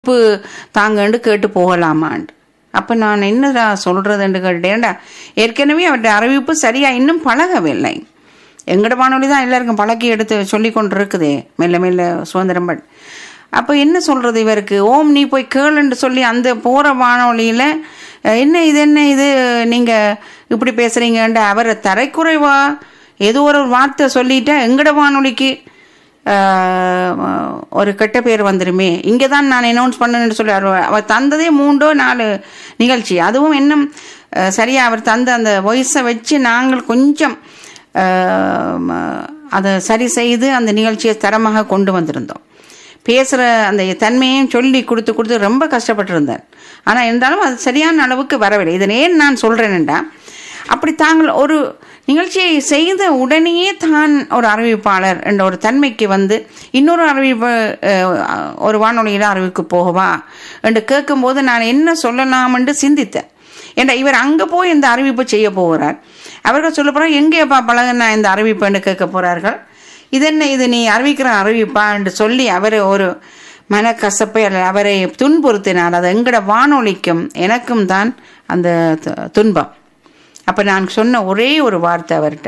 உப்பு தாங்கன்னு கேட்டு போகலாமான்ட்டு அப்போ நான் என்னடா சொல்கிறதுன்னு கேட்டேன்டா ஏற்கனவே அவருடைய அறிவிப்பு சரியாக இன்னும் பழகவில்லை எங்கட வானொலி தான் எல்லாருக்கும் பழக்கி எடுத்து சொல்லி கொண்டு இருக்குதே மெல்ல மெல்ல சுதந்திரம் பட் அப்போ என்ன சொல்கிறது இவருக்கு ஓம் நீ போய் கேளுன்னு சொல்லி அந்த போகிற வானொலியில் என்ன இது என்ன இது நீங்கள் இப்படி பேசுகிறீங்கன்ட்டு அவரை தரைக்குறைவா ஏதோ ஒரு வார்த்தை சொல்லிட்டா எங்கட வானொலிக்கு ஆஹ், ஒரு கெட்ட பேர் வந்துருமே இங்கே தான் நான் அனௌன்ஸ் பண்ணணும்னு சொல்லி அவர் அவர் தந்ததே மூன்றோ நாலு நிகழ்ச்சி அதுவும் இன்னும் ஆஹ், சரியா அவர் தந்த அந்த வாய்ஸை வச்சு நாங்கள் கொஞ்சம் ஆஹ், ம- அதை சரி செய்து அந்த நிகழ்ச்சியை தரமாக கொண்டு வந்திருந்தோம் பேசுகிற அந்த தன்மையையும் சொல்லி கொடுத்து கொடுத்து ரொம்ப கஷ்டப்பட்டிருந்தார் ஆனால் இருந்தாலும் அது சரியான அளவுக்கு வரவில்லை இதை ஏன் நான் சொல்கிறேன்டா அப்படி தாங்கள் ஒரு நிகழ்ச்சியை செய்த உடனேயே தான் ஒரு அறிவிப்பாளர் என்ற ஒரு தன்மைக்கு வந்து இன்னொரு அறிவிப்பு அஹ், ஒரு வானொலியில் அறிவிப்பு போகவா என்று கேட்கும்போது நான் என்ன சொல்லலாம் என்று சிந்தித்தேன் ஏண்டா இவர் அங்கே போய் இந்த அறிவிப்பு செய்ய போகிறார் அவர்கள் சொல்ல போகிறார் எங்கேப்பா பழகுனா இந்த அறிவிப்புன்னு கேட்க போகிறார்கள் இது என்ன இது நீ அறிவிக்கிற அறிவிப்பா என்று சொல்லி அவர் ஒரு மனக்கசப்பை அல்ல அவரை துன்புறுத்தினார் அது எங்கட வானொலிக்கும் எனக்கும் தான் அந்த து- துன்பம் அப்போ நான் சொன்ன ஒரே ஒரு வார்த்தை அவர்கிட்ட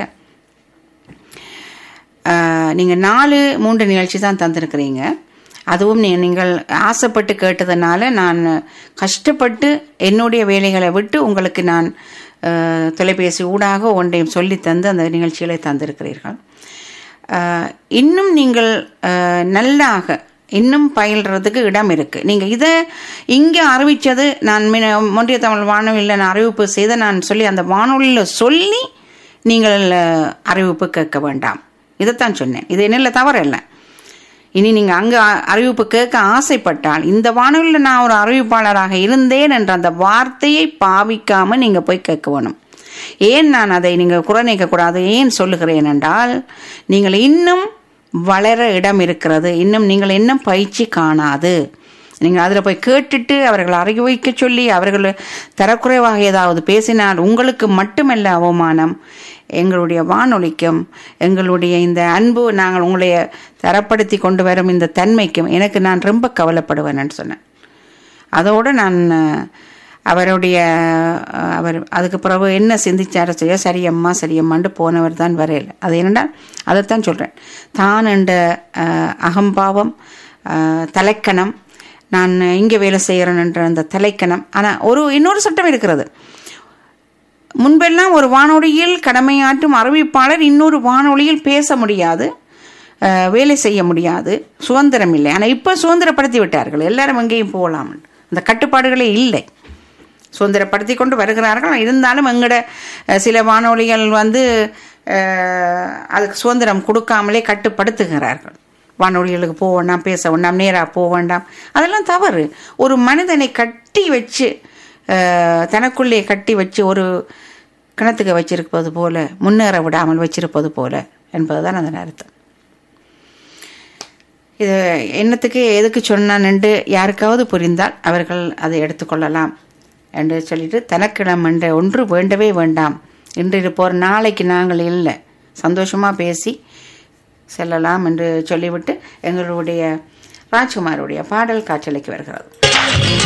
நீங்கள் நாலு மூன்று நிகழ்ச்சி தான் தந்திருக்கிறீங்க அதுவும் நீ நீங்கள் ஆசைப்பட்டு கேட்டதுனால நான் கஷ்டப்பட்டு என்னுடைய வேலைகளை விட்டு உங்களுக்கு நான் அஹ், தொலைபேசி ஊடாக ஒன்றையும் சொல்லி தந்து அந்த நிகழ்ச்சிகளை தந்திருக்கிறீர்கள் அஹ், இன்னும் நீங்கள் அஹ், நல்லாக இன்னும் பயில்றதுக்கு இடம் இருக்கு நீங்க இதை இங்க அறிவிச்சது நான் மின ஒன்றிய தமிழ் வானொலியில் நான் அறிவிப்பு செய்த நான் சொல்லி அந்த வானொலியில் சொல்லி நீங்கள் அஹ், அறிவிப்பு கேட்க வேண்டாம் இதைத்தான் சொன்னேன் இது என்னில் தவறு இல்லை இனி நீங்கள் அங்கே அறிவிப்பு கேட்க ஆசைப்பட்டால் இந்த வானொலியில் நான் ஒரு அறிவிப்பாளராக இருந்தேன் என்ற அந்த வார்த்தையை பாவிக்காம நீங்கள் போய் கேட்க வேணும் ஏன் நான் அதை நீங்கள் குறை நீக்கக்கூடாது ஏன் சொல்லுகிறேன் என்றால் நீங்கள் இன்னும் வளர இடம் இருக்கிறது இன்னும் நீங்கள் இன்னும் பயிற்சி காணாது நீங்கள் அதில் போய் கேட்டுட்டு அவர்களை அறிவு வைக்க சொல்லி அவர்கள் தரக்குறைவாக ஏதாவது பேசினால் உங்களுக்கு மட்டுமல்ல அவமானம் எங்களுடைய வானொலிக்கும் எங்களுடைய இந்த அன்பு நாங்கள் உங்களை தரப்படுத்தி கொண்டு வரும் இந்த தன்மைக்கும் எனக்கு நான் ரொம்ப கவலைப்படுவேன்னு சொன்னேன் அதோடு நான் அஹ், அவருடைய அஹ், அவர் அதுக்கு பிறகு என்ன சிந்திச்சார செய்ய சரியம்மா சரியம்மான்ட்டு போனவர் தான் வரையில் அது என்னடா அதைத்தான் சொல்கிறேன் தான் என்ற அஹ், அகம்பாவம் அஹ், தலைக்கணம் நான் இங்கே வேலை செய்கிறேன்ன்ற அந்த தலைக்கணம் ஆனால் ஒரு இன்னொரு சட்டம் இருக்கிறது முன்பெல்லாம் ஒரு வானொலியில் கடமையாற்றும் அறிவிப்பாளர் இன்னொரு வானொலியில் பேச முடியாது அஹ், வேலை செய்ய முடியாது சுதந்திரம் இல்லை ஆனால் இப்போ சுதந்திரப்படுத்தி விட்டார்கள் எல்லாரும் எங்கேயும் போகலாம் அந்த கட்டுப்பாடுகளே இல்லை சுதந்திரப்படுத்தி கொண்டு வருகிறார்கள் இருந்தாலும் எங்கட அஹ், சில வானொலிகள் வந்து அஹ், அதுக்கு சுதந்திரம் கொடுக்காமலே கட்டுப்படுத்துகிறார்கள் வானொலிகளுக்கு போக வேண்டாம் பேச வேண்டாம் நேராக போக வேண்டாம் அதெல்லாம் தவறு ஒரு மனிதனை கட்டி வச்சு அஹ், தனக்குள்ளே கட்டி வச்சு ஒரு கிணத்துக்கு வச்சிருப்பது போல முன்னேற விடாமல் வச்சிருப்பது போல என்பதுதான் அதன் அர்த்தம் இது என்னத்துக்கு எதுக்கு சொன்னான்ட்டு யாருக்காவது புரிந்தால் அவர்கள் அதை எடுத்துக்கொள்ளலாம் என்று சொல்லிட்டு தனக்கிடம் என்ற ஒன்று வேண்டவே வேண்டாம் இன்று இருப்போர் நாளைக்கு நாங்கள் இல்லை சந்தோஷமாக பேசி செல்லலாம் என்று சொல்லிவிட்டு எங்களுடைய ராஜ்குமாருடைய பாடல் காட்சிலைக்கு வருகிறது